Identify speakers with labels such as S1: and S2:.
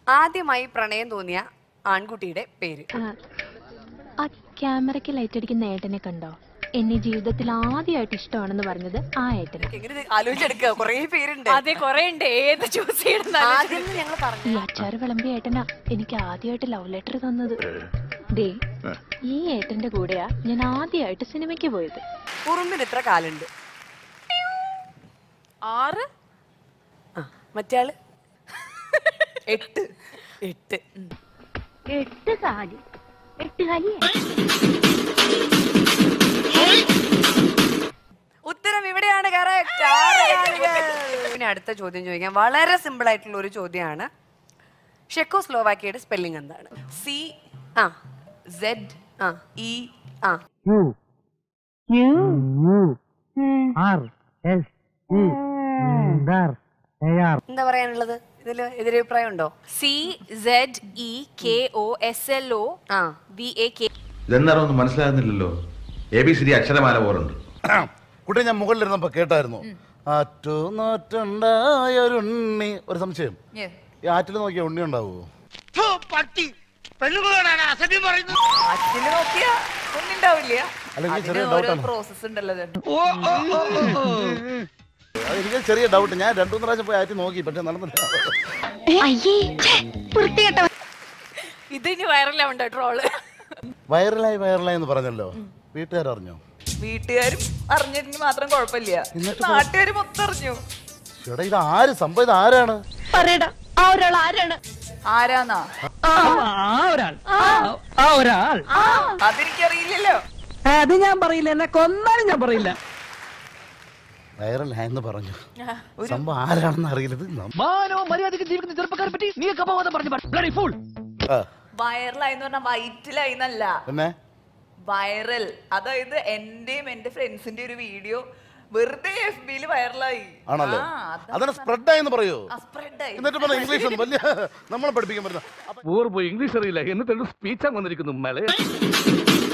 S1: ആദ്യമായി പ്രണയം തോന്നിയ ആൺകുട്ടിയുടെ പേര്
S2: ആ ക്യാമറയ്ക്ക് ലൈറ്റ് അടിക്കുന്ന ഏട്ടനെ കണ്ടോ എന്നെ ജീവിതത്തിൽ ആദ്യമായിട്ട് ഇഷ്ടമാണെന്ന് പറഞ്ഞത് ആ ഏട്ടന്
S1: എങ്ങനെ ഇത് ആലോചിച്ചെടുക്കുക കുറേ പേരുണ്ട്
S3: അതെ കൊറേ ഉണ്ട് ഏത് ചൂസ് ചെയ്യണം
S1: ആദ്യം ഞങ്ങൾ പറഞ്ഞു
S2: ഈ അച്ചാറ് വിളമ്പിയ ഏട്ടനാ എനിക്ക് ആദ്യമായിട്ട് ലവ് ലെറ്റർ തന്നത് ദേ ഈ ഏട്ടന്റെ കൂടെയാ ഞാൻ ആദ്യമായിട്ട് സിനിമയ്ക്ക് പോയത്
S1: ഉറുമ്പിന് ഇത്ര കാലുണ്ട്
S3: ആറ്
S1: ആ മറ്റേയാള് എട്ട് എട്ട് ഉം.
S2: എട്ട് കാലി എട്ട് കാലി
S1: ഉത്തരം ഇവിടെയാണ് correct. ആറ് കാലുകൾ. പിന്നെ അടുത്ത ചോദ്യം ചോദിക്കാം വളരെ സിമ്പിൾ ആയിട്ടുള്ള ഒരു ചോദ്യമാണ് ഷെക്കോസ്ലോവാക്കിയയുടെ സ്പെല്ലിംഗ് എന്താണ് സി ആ സെഡ് ആ ഇ ആ എന്താ പറയാനുള്ളത് ഇതില് എതിരഭിപ്രായം ഉണ്ടോ
S3: C Z E K O S L O
S1: ആ
S3: വി എ കെ
S4: ഇതെന്താണോ ഒന്നും മനസ്സിലാകുന്നില്ലല്ലോ എ ബി സി ഡി അക്ഷരമാല പോലുണ്ട്
S5: കുട്ടി ഞാൻ മുകളിലിരുന്നപ്പോ കേട്ടായിരുന്നു ആറ്റുനോറ്റുണ്ടായൊരുണ്ണി ഒരു സംശയം ഈ ആറ്റിൽ നോക്കിയ ഉണ്ണി ഉണ്ടാവുമോ
S1: അച്ഛന് നോക്കിയാ ഒന്നുണ്ടാവില്ല
S5: അല്ലെങ്കിൽ ചെറിയ
S1: അതിന് ഓരോ
S5: ഡൗട്ടാണ്
S1: പ്രോസസ് ഉണ്ടല്ലോ ചേട്ടൻ.
S5: എനിക്ക് ചെറിയ ഡൗട്ട് ഞാൻ രണ്ടു മൂന്ന് പ്രാവശ്യം പോയി ആറ്റി നോക്കി പക്ഷെ നടന്നില്ല
S3: ഇത് ഇനി വൈറലാവുണ്ടോ ട്രോള്
S5: വൈറലായി വൈറലായി എന്ന് പറഞ്ഞല്ലോ വീട്ടുകാർ അറിഞ്ഞോ
S1: വീട്ടുകാരും അറിഞ്ഞിട്ട് മാത്രം കുഴപ്പമില്ല
S5: എന്നിട്ട്
S1: നാട്ടുകാർ മൊത്തം അറിഞ്ഞു
S5: ചേട്ടാ ഇത് ആര് സംഭവം ഇത് ആരാണ്
S2: പറയടാ ആ ഒരാൾ ആരാണ്
S1: ആരാന്നാ
S6: ആ ഒരാൾ ആ ഒരാൾ
S1: അതെനിക്കറിയില്ലല്ലോ
S6: അത് ഞാൻ പറയില്ല എന്നെ കൊന്നാലും ഞാൻ പറയില്ല
S5: വൈറലായെന്ന് പറഞ്ഞു സംഭവം ആരാണെന്ന് അറിയില്ല ഇത് നം-
S6: മാനോ മര്യാദയ്ക്ക് ജീവിക്കുന്ന ചെറുപ്പക്കാരെ പറ്റി നീ അപവാദം പറഞ്ഞു ബ്ലഡി ഫൂൾ
S5: ആ,
S1: വൈറലായി എന്ന് പറഞ്ഞാൽ വയറ്റിലായി എന്നല്ല
S5: പിന്നെ
S1: വൈറൽ അതായത് എന്റെയും എന്റെ ഫ്രണ്ട്സിന്റെ ഒരു വീഡിയോ വെറുതെ എഫ് ബിയിൽ വൈറലായി
S5: ആണല്ലോ അതിനെ സ്പ്രെഡായെന്ന് പറയൂ
S1: സ്പ്രെഡായി
S5: എന്നിട്ട് പറഞ്ഞ ഇംഗ്ലീഷ് ഒന്നും വലിയ നമ്മളെ പഠിപ്പിക്കാൻ പറ്റുന്ന
S7: പോയി ഇംഗ്ലീഷ് അറിയില്ല എന്നിട്ട് സ്പീച്ചാൻ വന്നിരിക്കുന്നു മലയാളം